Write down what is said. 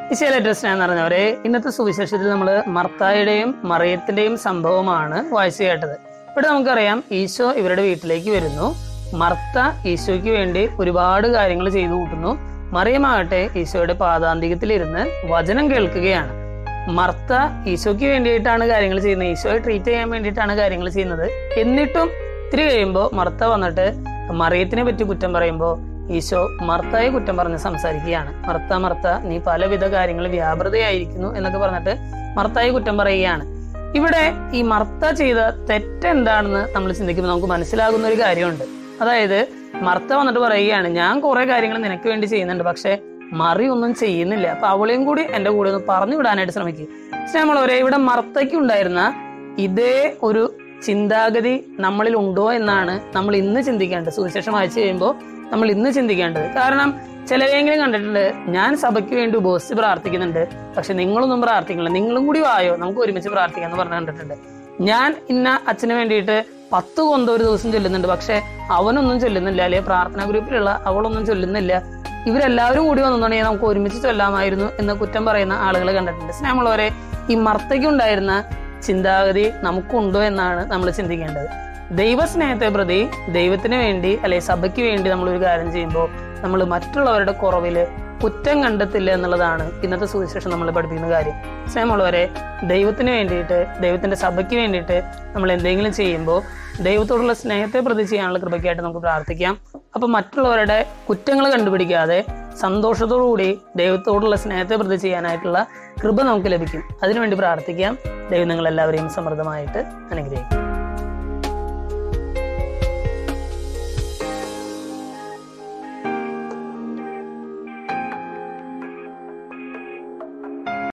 ഈശോയിലേറ്റവും സ്നേഹം നിറഞ്ഞവരെ ഇന്നത്തെ സുവിശേഷത്തിൽ നമ്മൾ മർത്തായുടെയും മറിയത്തിന്റെയും സംഭവമാണ് വായിച്ചു കേട്ടത് ഇവിടെ നമുക്കറിയാം ഈശോ ഇവരുടെ വീട്ടിലേക്ക് വരുന്നു മർത്ത ഈശോയ്ക്ക് വേണ്ടി ഒരുപാട് കാര്യങ്ങൾ ചെയ്തു കൂട്ടുന്നു മറിയമാകട്ടെ ഈശോയുടെ പാതാന്തികത്തിലിരുന്ന് വചനം കേൾക്കുകയാണ് മർത്ത ഈശോയ്ക്ക് വേണ്ടിയിട്ടാണ് കാര്യങ്ങൾ ചെയ്യുന്നത് ഈശോയെ ട്രീറ്റ് ചെയ്യാൻ വേണ്ടിയിട്ടാണ് കാര്യങ്ങൾ ചെയ്യുന്നത് എന്നിട്ടും ഇത്തിരി കഴിയുമ്പോൾ മർത്ത വന്നിട്ട് മറിയത്തിനെ പറ്റി കുറ്റം പറയുമ്പോൾ ഈശോ മർത്തയെ കുറ്റം പറഞ്ഞ് സംസാരിക്കുകയാണ് മർത്ത മർത്ത നീ പലവിധ കാര്യങ്ങൾ വ്യാപൃതയായിരിക്കുന്നു എന്നൊക്കെ പറഞ്ഞിട്ട് മർത്തയെ കുറ്റം പറയുകയാണ് ഇവിടെ ഈ മർത്ത ചെയ്ത തെറ്റെന്താണെന്ന് നമ്മൾ ചിന്തിക്കുമ്പോൾ നമുക്ക് മനസ്സിലാകുന്ന ഒരു കാര്യമുണ്ട് അതായത് മർത്ത വന്നിട്ട് പറയുകയാണ് ഞാൻ കുറെ കാര്യങ്ങൾ നിനക്ക് വേണ്ടി ചെയ്യുന്നുണ്ട് പക്ഷെ മറി ഒന്നും ചെയ്യുന്നില്ല അപ്പൊ അവളെയും കൂടി എന്റെ കൂടെ ഒന്ന് പറഞ്ഞു വിടാനായിട്ട് ശ്രമിക്കും സ്നേഹമുള്ളവരെ ഇവിടെ മർത്തയ്ക്ക് ഉണ്ടായിരുന്ന ഇതേ ഒരു ചിന്താഗതി നമ്മളിൽ ഉണ്ടോ എന്നാണ് നമ്മൾ ഇന്ന് ചിന്തിക്കേണ്ടത് സുവിശേഷം വായിച്ചു കഴിയുമ്പോൾ നമ്മൾ ഇന്ന് ചിന്തിക്കേണ്ടത് കാരണം ചിലരെങ്കിലും കണ്ടിട്ടുണ്ട് ഞാൻ സഭയ്ക്ക് വേണ്ടി ഉപവസിച്ച് പ്രാർത്ഥിക്കുന്നുണ്ട് പക്ഷെ നിങ്ങളൊന്നും പ്രാർത്ഥിക്കില്ല നിങ്ങളും കൂടി വായോ നമുക്ക് ഒരുമിച്ച് പ്രാർത്ഥിക്കാം എന്ന് പറഞ്ഞ് കണ്ടിട്ടുണ്ട് ഞാൻ ഇന്ന അച്ഛന് വേണ്ടിയിട്ട് പത്ത് കൊന്ത ഒരു ദിവസം ചൊല്ലുന്നുണ്ട് പക്ഷെ അവനൊന്നും ചൊല്ലുന്നില്ല അല്ലെ പ്രാർത്ഥനാ ഗ്രൂപ്പിലുള്ള അവളൊന്നും ചൊല്ലുന്നില്ല ഇവരെല്ലാവരും കൂടി വന്നിട്ടുണ്ടെങ്കിൽ നമുക്ക് ഒരുമിച്ച് ചൊല്ലാമായിരുന്നു എന്ന് കുറ്റം പറയുന്ന ആളുകൾ കണ്ടിട്ടുണ്ട് സ്നേഹമുള്ളവരെ ഈ മർത്തയ്ക്കുണ്ടായിരുന്ന ചിന്താഗതി നമുക്കുണ്ടോ എന്നാണ് നമ്മൾ ചിന്തിക്കേണ്ടത് ദൈവസ്നേഹത്തെ പ്രതി ദൈവത്തിന് വേണ്ടി അല്ലെ സഭയ്ക്ക് വേണ്ടി നമ്മൾ ഒരു കാര്യം ചെയ്യുമ്പോൾ നമ്മൾ മറ്റുള്ളവരുടെ കുറവില് കുറ്റം കണ്ടെത്തില്ല എന്നുള്ളതാണ് ഇന്നത്തെ സുവിശേഷം നമ്മൾ പഠിപ്പിക്കുന്ന കാര്യം സ്നേഹമുള്ളവരെ ദൈവത്തിന് വേണ്ടിയിട്ട് ദൈവത്തിന്റെ സഭയ്ക്ക് വേണ്ടിയിട്ട് നമ്മൾ എന്തെങ്കിലും ചെയ്യുമ്പോൾ ദൈവത്തോടുള്ള സ്നേഹത്തെ പ്രതി ചെയ്യാനുള്ള കൃപയ്ക്കായിട്ട് നമുക്ക് പ്രാർത്ഥിക്കാം അപ്പൊ മറ്റുള്ളവരുടെ കുറ്റങ്ങൾ കണ്ടുപിടിക്കാതെ സന്തോഷത്തോടുകൂടി ദൈവത്തോടുള്ള സ്നേഹത്തെ പ്രതി ചെയ്യാനായിട്ടുള്ള കൃപ നമുക്ക് ലഭിക്കും അതിനുവേണ്ടി പ്രാർത്ഥിക്കാം ദൈവം നിങ്ങളെല്ലാവരെയും സമൃദ്ധമായിട്ട് അനുഗ്രഹിക്കും